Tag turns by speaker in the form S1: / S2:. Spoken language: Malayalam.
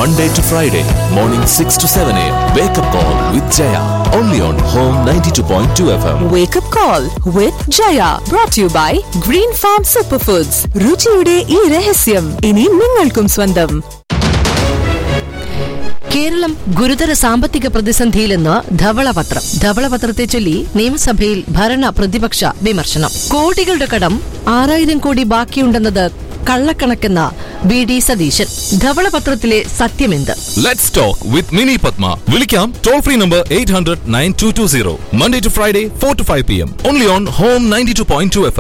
S1: Monday to Friday, morning 6 to 7 a.m. Wake up call with Jaya. Only on Home 92.2 FM.
S2: Wake up call with Jaya brought to you by Green Farm Superfoods. രുചിയുടെ ഈ രഹസ്യം ഇനി നിങ്ങൾക്കും സ്വന്തം
S3: കേരളം ഗുരുതര സാമ്പത്തിക പ്രതിസന്ധിയിലെന്ന് ധവളപത്രം ധവളപത്രത്തെ ചൊല്ലി നിയമസഭയിൽ ഭരണ പ്രതിപക്ഷ വിമർശനം കോടികളുടെ കടം ആറായിരം കോടി ബാക്കിയുണ്ടെന്നത് കള്ളക്കണക്കെന്ന ബി ഡി സതീശൻ ധവളപത്രത്തിലെ സത്യമെന്ത്
S1: Let's talk with Mini Padma. Vilikam toll free number 800 9220. Monday to Friday, 4 to 5 p.m. Only on Home 92.2 FM.